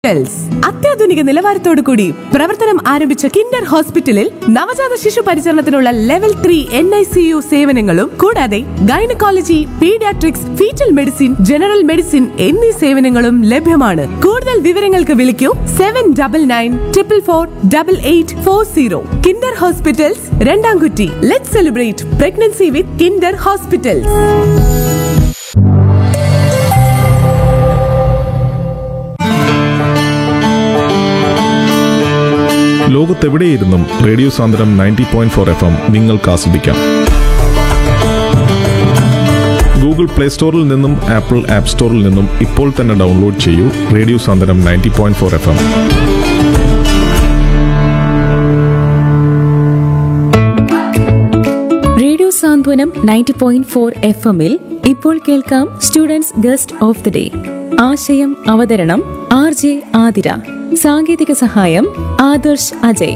Hospitals അത്യാധുനിക നിലവാരത്തോടു കൂടി പ്രവർത്തനം ആരംഭിച്ച കിൻഡർ ഹോസ്പിറ്റലിൽ നവജാത ശിശു പരിചരണത്തിനുള്ള level three N I C U സേവനങ്ങളും കൂടാതെ gynaecology paediatrics foetal medicine general medicine എന്നീ സേവനങ്ങളും ലഭ്യമാണ് കൂടുതൽ വിവരങ്ങൾക്ക് വിളിക്കൂ seven double nine triple four double eight four zero Kinder hospitals Randamkutty let celebrate pregnancy with Kinder hospitals ലോകത്തെവിടെയിരുന്നും radio Sandram ninety point four F M നിങ്ങൾക്ക് ആസ്വദിക്കാം ഗൂഗിൾ പ്ലേ സ്റ്റോറിൽ നിന്നും ആപ്പിൾ ആപ്പ് സ്റ്റോറിൽ നിന്നും ഇപ്പോൾ തന്നെ ഡൗൺലോഡ് ചെയ്യൂ radio Sandram ninety point four F M radio Santhwanam ninety point four F എമ്മിൽ ഇപ്പോൾ കേൾക്കാം students guest of the day ആശയം അവതരണം ആർ ജെ ആതിര സാങ്കേതിക സഹായം ആദർശ് അജയ്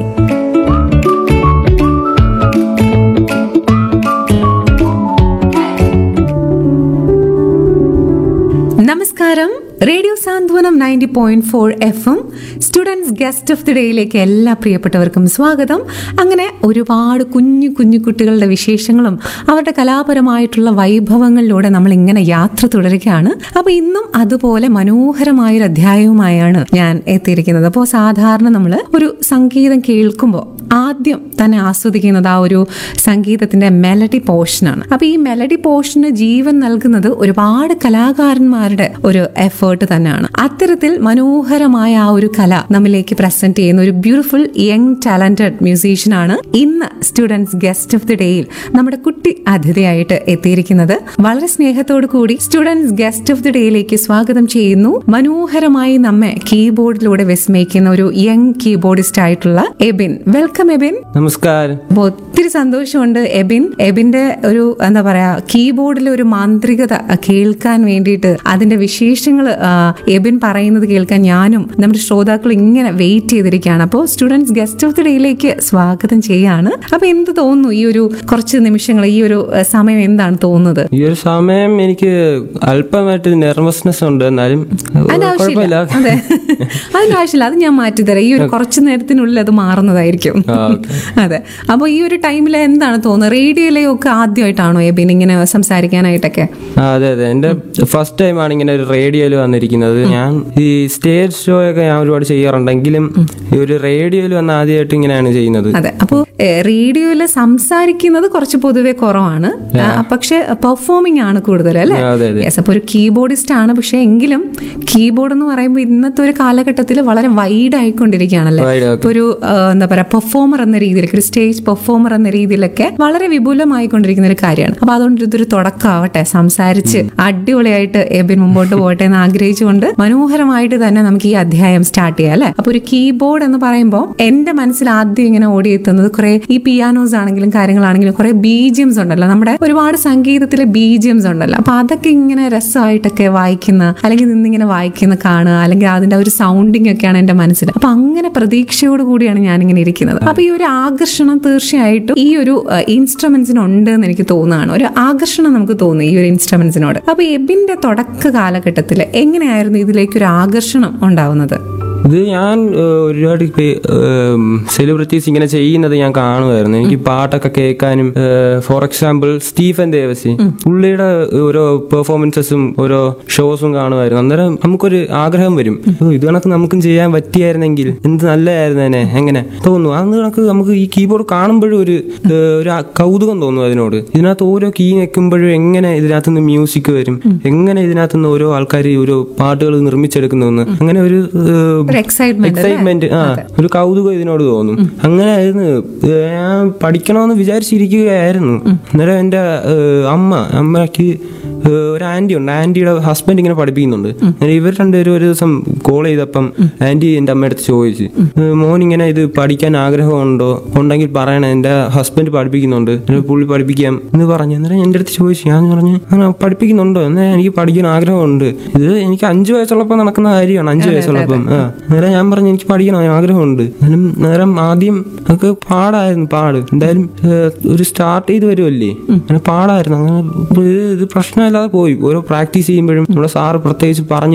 നമസ്കാരം radio Santhwanam ninety point four F M students guest of the ഡേയിലേക്ക് എല്ലാ പ്രിയപ്പെട്ടവർക്കും സ്വാഗതം അങ്ങനെ ഒരുപാട് കുഞ്ഞു കുഞ്ഞു കുട്ടികളുടെ വിശേഷങ്ങളും അവരുടെ കലാപരമായിട്ടുള്ള വൈഭവങ്ങളിലൂടെ നമ്മൾ ഇങ്ങനെ യാത്ര തുടരുകയാണ് അപ്പൊ ഇന്നും അതുപോലെ മനോഹരമായൊരു അധ്യായവുമായാണ് ഞാൻ എത്തിയിരിക്കുന്നത് അപ്പോൾ സാധാരണ നമ്മൾ ഒരു സംഗീതം കേൾക്കുമ്പോൾ ആദ്യം തന്നെ ആസ്വദിക്കുന്നത് ആ ഒരു സംഗീതത്തിന്റെ മെലഡി പോർഷനാണ് അപ്പൊ ഈ മെലഡി പോർഷന് ജീവൻ നൽകുന്നത് ഒരുപാട് കലാകാരന്മാരുടെ ഒരു എഫേർട്ട് തന്നെയാണ് അത്തരത്തിൽ മനോഹരമായ ആ ഒരു കല നമ്മിലേക്ക് പ്രസന്റ് ചെയ്യുന്ന ഒരു ബ്യൂട്ടിഫുൾ യങ് ടാലന്റഡ് മ്യൂസീഷ്യനാണ് ഇന്ന് സ്റ്റുഡൻസ് ഗസ്റ്റ് ഓഫ് ദി ഡേയിൽ നമ്മുടെ കുട്ടി അതിഥിയായിട്ട് എത്തിയിരിക്കുന്നത് വളരെ സ്നേഹത്തോടു കൂടി സ്റ്റുഡൻസ് ഗസ്റ്റ് ഓഫ് ദി ഡേയിലേക്ക് സ്വാഗതം ചെയ്യുന്നു മനോഹരമായി നമ്മെ കീബോർഡിലൂടെ വിസ്മയിക്കുന്ന ഒരു യങ് കീബോർഡിസ്റ്റ് ആയിട്ടുള്ള എബിൻ വെൽക്കം എബിൻ നമസ്കാരം അപ്പൊ ഒത്തിരി സന്തോഷമുണ്ട് എബിൻ എബിന്റെ ഒരു എന്താ പറയാ കീബോർഡിലെ ഒരു മാന്ത്രികത കേൾക്കാൻ വേണ്ടിയിട്ട് അതിന്റെ വിശേഷങ്ങൾ എബിൻ പറയുന്നത് കേൾക്കാൻ ഞാനും നമ്മുടെ ശ്രോതാക്കൾ ഇങ്ങനെ വെയിറ്റ് ചെയ്തിരിക്കുകയാണ് അപ്പോൾ സ്റ്റുഡൻസ് ഗസ്റ്റ് ഓഫ് ദി ഡേയിലേക്ക് സ്വാഗതം ചെയ്യാണ് അപ്പൊ എന്ത് തോന്നുന്നു ഈ ഒരു കുറച്ച് നിമിഷങ്ങൾ ഈ ഒരു ആ, സമയം എന്താണ് തോന്നുന്നത് ഈ ഒരു സമയം എനിക്ക് അല്പമായിട്ട് നെർവസ്നെസ് ഉണ്ട് എന്നാലും അതിന്റെ കുഴപ്പമില്ല ആവശ്യമില്ല അതെ അതിന്റെ ആവശ്യമില്ല അത് ഞാൻ മാറ്റിത്തരാം ഈ ഒരു കുറച്ച് നേരത്തിനുള്ളിൽ അത് മാറുന്നതായിരിക്കും അതെ അപ്പൊ ഈ ഒരു ടൈമിൽ എന്താണ് തോന്നുന്നത് റേഡിയോയിലൊക്കെ ആദ്യമായിട്ടാണോ എബിൻ ഇങ്ങനെ സംസാരിക്കാനായിട്ടൊക്കെ ആ, അതെ അതെ എന്റെ ഫസ്റ്റ് ടൈം ആണ് ഇങ്ങനെ ഒരു റേഡിയോയിൽ വന്നിരിക്കുന്നത് ഞാൻ ഈ സ്റ്റേജ് ഷോ ഒക്കെ ഞാൻ ഒരുപാട് ചെയ്യാറുണ്ടെങ്കിലും ഈ ഒരു റേഡിയോയിൽ വന്ന് ആദ്യമായിട്ട് ഇങ്ങനെയാണ് ചെയ്യുന്നത് അതെ അപ്പോൾ റേഡിയോയിൽ സംസാരിക്കുന്നത് കുറച്ച് പൊതുവെ കുറവാണ് ആ, പക്ഷെ പെർഫോമിംഗ് ആണ് കൂടുതൽ അല്ലേ ആ, അതെ, അതെ. യെസ് അപ്പോൾ ഒരു കീബോർഡിസ്റ്റ് ആണ് പക്ഷെ എങ്കിലും കീബോർഡ് എന്ന് പറയുമ്പോൾ ഇന്നത്തെ ഒരു കാലഘട്ടത്തിൽ വളരെ വൈഡ് ആയിക്കൊണ്ടിരിക്കുകയാണല്ലേ Wide, okay. ഇപ്പൊ ഒരു ആ, എന്താ പറയാ പെർഫോമർ എന്ന രീതിയിലൊക്കെ ഒരു സ്റ്റേജ് പെർഫോമർ എന്ന രീതിയിലൊക്കെ വളരെ വിപുലമായിക്കൊണ്ടിരിക്കുന്ന ഒരു കാര്യമാണ് അപ്പൊ അതുകൊണ്ട് ഇതൊരു തുടക്കമാവട്ടെ സംസാരിച്ച് അടിപൊളിയായിട്ട് എബിൻ മുമ്പോട്ട് പോകട്ടെ എന്ന് ആഗ്രഹിച്ചുകൊണ്ട് മനോഹരമായിട്ട് തന്നെ നമുക്ക് ഈ അധ്യായം സ്റ്റാർട്ട് ചെയ്യാം അല്ലെ അപ്പൊ ഒരു കീബോർഡ് എന്ന് പറയുമ്പോൾ എന്റെ മനസ്സിൽ ആദ്യം ഇങ്ങനെ ഓടിയെത്തുന്നത് കുറെ ഈ പിയാനോസ് ആണെങ്കിലും കാര്യങ്ങളാണെങ്കിലും കുറെ ബീജിയംസ് ഉണ്ടല്ലോ നമ്മുടെ ഒരുപാട് സംഗീതത്തിലെ ബീജിയംസ് ഉണ്ടല്ലോ അപ്പൊ അതൊക്കെ ഇങ്ങനെ രസമായിട്ടൊക്കെ വായിക്കുന്ന അല്ലെങ്കിൽ നിന്നിങ്ങനെ വായിക്കുന്ന കാണുക അല്ലെങ്കിൽ അതിന്റെ ഒരു സൗണ്ടിങ് ഒക്കെയാണ് എന്റെ മനസ്സിൽ അപ്പൊ അങ്ങനെ പ്രതീക്ഷയോട് കൂടിയാണ് ഞാനിങ്ങനെ ഇരിക്കുന്നത് അപ്പൊ ഈ ഒരു ആകർഷണം തീർച്ചയായിട്ടും ഈ ഒരു ഇൻസ്ട്രുമെന്റ്സിന് ഉണ്ട് എന്ന് എനിക്ക് തോന്നുകയാണ് ഒരു ആകർഷണം നമുക്ക് തോന്നുന്നു ഈ ഒരു ഇൻസ്ട്രുമെന്റ്സിനോട് അപ്പൊ എബിന്റെ തുടക്ക കാലഘട്ടത്തിൽ എങ്ങനെയായിരുന്നു ഇതിലേക്ക് ഒരു ആകർഷണം ഉണ്ടാവുന്നത് ഇത് ഞാൻ ഏഹ്, ഒരുപാട് സെലിബ്രിറ്റീസ് ഇങ്ങനെ ചെയ്യുന്നത് ഞാൻ കാണുമായിരുന്നു എനിക്ക് പാട്ടൊക്കെ കേൾക്കാനും ഫോർ എക്സാമ്പിൾ സ്റ്റീഫൻ ദേവസി പുള്ളിയുടെ ഓരോ പെർഫോമൻസസും ഓരോ ഷോസും കാണുമായിരുന്നു അന്നേരം നമുക്കൊരു ആഗ്രഹം വരും ഓ, ഇത് കണക്ക് നമുക്കും ചെയ്യാൻ പറ്റിയായിരുന്നെങ്കിൽ എന്ത് നല്ലതായിരുന്നേനെ എങ്ങനെ തോന്നുന്നു അന്ന് കണക്ക് നമുക്ക് ഈ കീബോർഡ് കാണുമ്പോഴും ഒരു ഏഹ്, ഒരു ആ കൗതുകം തോന്നും അതിനോട് ഇതിനകത്ത് ഓരോ കീ വെക്കുമ്പോഴും എങ്ങനെ ഇതിനകത്ത് നിന്ന് മ്യൂസിക് വരും എങ്ങനെ ഇതിനകത്ത് നിന്ന് ഓരോ ആൾക്കാർ ഓരോ പാട്ടുകൾ നിർമ്മിച്ചെടുക്കുന്നു അങ്ങനെ ഒരു ഏഹ്, ഒരു എക്സൈറ്റ്മെന്റ് എക്സൈറ്റ്മെന്റ് ആ ഒരു കൗതുകം ഇതിനോട് തോന്നും അങ്ങനെ ആയിരുന്നു ഏഹ് ഞാൻ പഠിക്കണമെന്ന് വിചാരിച്ചിരിക്കുകയായിരുന്നു അന്നേരം എൻ്റെ ഏഹ് അമ്മ അമ്മയ്ക്ക് ഏഹ് ഒരു ആന്റി ഉണ്ട് ആന്റിയുടെ ഹസ്ബൻഡ് ഇങ്ങനെ പഠിപ്പിക്കുന്നുണ്ട് അന്നേരം ഇവർ രണ്ടുപേരും ഒരു ദിവസം കോൾ ചെയ്തപ്പം ആന്റി എൻ്റെ അമ്മയടുത്ത് ചോദിച്ചു "ഏഹ് മോൻ ഇങ്ങനെ ഇത് പഠിക്കാൻ ആഗ്രഹമുണ്ടോ ഉണ്ടെങ്കിൽ പറയണേ എൻ്റെ ഹസ്ബൻഡ് പഠിപ്പിക്കുന്നുണ്ട് അന്നേരം പുള്ളി പഠിപ്പിക്കാം എന്ന് പറഞ്ഞു അന്നേരം എൻ്റെ അടുത്ത് ചോദിച്ചു ഞാൻ പറഞ്ഞു "ആ, പഠിപ്പിക്കുന്നുണ്ടോ എന്നാൽ എനിക്ക് പഠിക്കാൻ ആഗ്രഹമുണ്ട് ഇത് എനിക്ക് അഞ്ചു വയസ്സുള്ളപ്പോൾ നടക്കുന്ന കാര്യമാണ് അഞ്ചു വയസ്സുള്ളപ്പം ആ നേരം ഞാൻ പറഞ്ഞു എനിക്ക് പഠിക്കണം ആഗ്രഹമുണ്ട് എന്നാലും നേരം ആദ്യം ഒക്കെ പാടായിരുന്നു പാട് എന്തായാലും ഏഹ്, ഒരു സ്റ്റാർട്ട് ചെയ്ത് വരുമല്ലേ അങ്ങനെ പാടായിരുന്നു അങ്ങനെ ഇത് ഇത് പ്രശ്നമില്ലാതെ പോയി ഓരോ പ്രാക്ടീസ് ചെയ്യുമ്പോഴും നമ്മുടെ സാറ് പ്രത്യേകിച്ച് പറഞ്ഞു തരും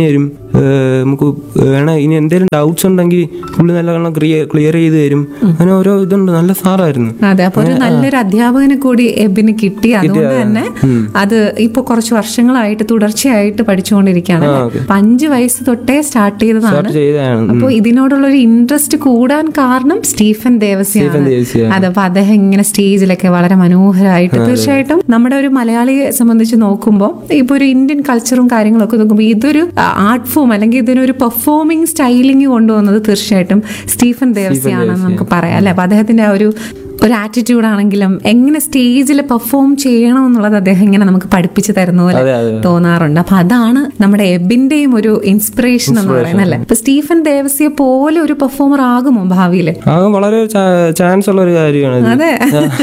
ഏഹ്, നമുക്ക് വേണേ ഇനി എന്തെങ്കിലും ഡൗട്ട്സ് ഉണ്ടെങ്കിൽ പുള്ളി നല്ലവണ്ണം ക്ലിയർ ക്ലിയർ ചെയ്ത് തരും അങ്ങനെ ഓരോ ഇതുണ്ട് നല്ല സാറായിരുന്നു അതെ അപ്പൊ ഒരു നല്ലൊരു അധ്യാപകനെ കൂടി എബിന് കിട്ടി അതുകൊണ്ട് തന്നെ അത് ഇപ്പൊ കുറച്ച് വർഷങ്ങളായിട്ട് തുടർച്ചയായിട്ട് പഠിച്ചുകൊണ്ടിരിക്കുകയാണ് ആ, അല്ലേ? ഓക്കേ. അപ്പൊ അഞ്ച് വയസ്സ് തൊട്ടേ സ്റ്റാർട്ട് ചെയ്തതാണ് സ്റ്റാർട്ട് ചെയ്തതാണ് അപ്പൊ ഇതിനോടുള്ള ഒരു ഇൻട്രസ്റ്റ് കൂടാൻ കാരണം സ്റ്റീഫൻ ദേവസ്യാണ് സ്റ്റീഫൻ ദേവസ്യാണ്. അതെ അപ്പൊ അദ്ദേഹം ഇങ്ങനെ സ്റ്റേജിലൊക്കെ വളരെ മനോഹരമായിട്ട് തീർച്ചയായിട്ടും നമ്മുടെ ഒരു മലയാളിയെ സംബന്ധിച്ച് നോക്കുമ്പോൾ ഇപ്പൊ ഒരു ഇന്ത്യൻ കൾച്ചറും കാര്യങ്ങളും ഒക്കെ നോക്കുമ്പോൾ ഇതൊരു ആർട്ട് ഫോം അല്ലെങ്കിൽ ഇതിനൊരു പെർഫോമിംഗ് സ്റ്റൈലിംഗ് കൊണ്ടുവന്നത് തീർച്ചയായിട്ടും സ്റ്റീഫൻ ദേവസ്യാണെന്ന് നമുക്ക് പറയാം അല്ലെ അപ്പൊ അദ്ദേഹത്തിന്റെ ആ ഒരു ഒരു ആറ്റിറ്റ്യൂഡ് ആണെങ്കിലും എങ്ങനെ സ്റ്റേജിൽ പെർഫോം ചെയ്യണം എന്നുള്ളത് അദ്ദേഹം ഇങ്ങനെ നമുക്ക് പഠിപ്പിച്ചു തരുന്ന പോലെ അതെ, അതെ. തോന്നാറുണ്ട് അപ്പൊ അതാണ് നമ്മുടെ എബിന്റെയും ഒരു ഇൻസ്പിറേഷൻ എന്ന് പറയുന്നത് അല്ലെ ഇപ്പൊ സ്റ്റീഫൻ ദേവസ്യെ പോലെ ഒരു പെർഫോമർ ആകുമോ ഭാവിയിൽ അത് വളരെ ചാൻസ് ഉള്ള ഒരു കാര്യമാണ് ഇത്. അതെ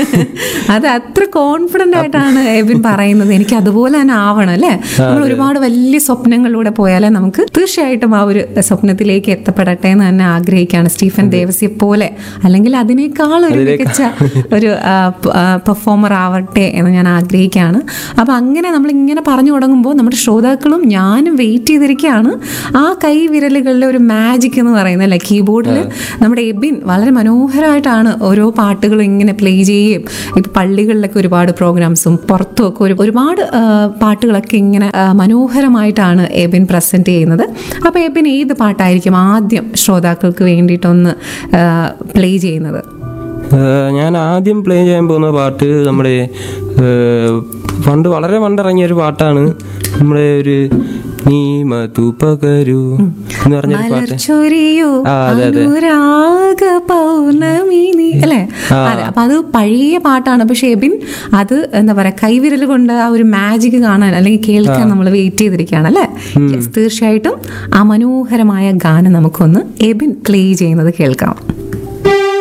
അത് അത്ര കോൺഫിഡന്റ് ആയിട്ടാണ് എബിൻ പറയുന്നത് എനിക്ക് അതുപോലെ തന്നെ ആവണം അല്ലെ നമ്മൾ ഒരുപാട് വലിയ സ്വപ്നങ്ങളിലൂടെ പോയാലേ നമുക്ക് തീർച്ചയായിട്ടും ആ ഒരു സ്വപ്നത്തിലേക്ക് എത്തപ്പെടട്ടെ എന്ന് തന്നെ ആഗ്രഹിക്കുകയാണ് സ്റ്റീഫൻ ദേവസ്യെ പോലെ അല്ലെങ്കിൽ അതിനേക്കാൾ ഒരു മികച്ച ഒരു പെർഫോമർ ആവട്ടെ എന്ന് ഞാൻ ആഗ്രഹിക്കുകയാണ് അപ്പൊ അങ്ങനെ നമ്മൾ ഇങ്ങനെ പറഞ്ഞു തുടങ്ങുമ്പോൾ നമ്മുടെ ശ്രോതാക്കളും ഞാനും വെയിറ്റ് ചെയ്തിരിക്കുകയാണ് ആ കൈ വിരലുകളിലെ ഒരു മാജിക് എന്ന് പറയുന്നത് അല്ലെ കീബോർഡിൽ നമ്മുടെ എബിൻ വളരെ മനോഹരമായിട്ടാണ് ഓരോ പാട്ടുകളും ഇങ്ങനെ പ്ലേ ചെയ്യുകയും ഇപ്പൊ പള്ളികളിലൊക്കെ ഒരുപാട് പ്രോഗ്രാംസും പുറത്തും ഒക്കെ ഒരു ഒരുപാട് ആ, പാട്ടുകളൊക്കെ ഇങ്ങനെ ആ, മനോഹരമായിട്ടാണ് എബിൻ പ്രസന്റ് ചെയ്യുന്നത് അപ്പൊ എബിൻ ഏത് പാട്ടായിരിക്കും ആദ്യം ശ്രോതാക്കൾക്ക് വേണ്ടിയിട്ടൊന്ന് പ്ലേ ചെയ്യുന്നത് ഏഹ് ഞാൻ ആദ്യം പ്ലേ ചെയ്യാൻ പോകുന്ന പാട്ട് നമ്മുടെ ഏഹ് പണ്ട് വളരെ പണ്ടിറങ്ങിയ ഒരു പാട്ടാണ് നമ്മുടെ ഒരു നീ മധു പകരൂ എന്ന് പറഞ്ഞൊരു പാട്ട് മലർച്ചൊരിയോ ആ, അതെ, അതെ. അനുരാഗ പൗർണമി നീ അല്ലേ അതെ അപ്പൊ അത് പഴയ പാട്ടാണ് പക്ഷെ എബിൻ അത് എന്താ പറയാ കൈവിരൽ കൊണ്ട് ആ ഒരു മാജിക് കാണാൻ അല്ലെങ്കിൽ കേൾക്കാൻ നമ്മൾ വെയിറ്റ് ചെയ്തിരിക്കുകയാണ് അല്ലേ Yes, തീർച്ചയായിട്ടും ആ മനോഹരമായ ഗാനം നമുക്കൊന്ന് എബിൻ പ്ലേ ചെയ്യുന്നത് കേൾക്കാം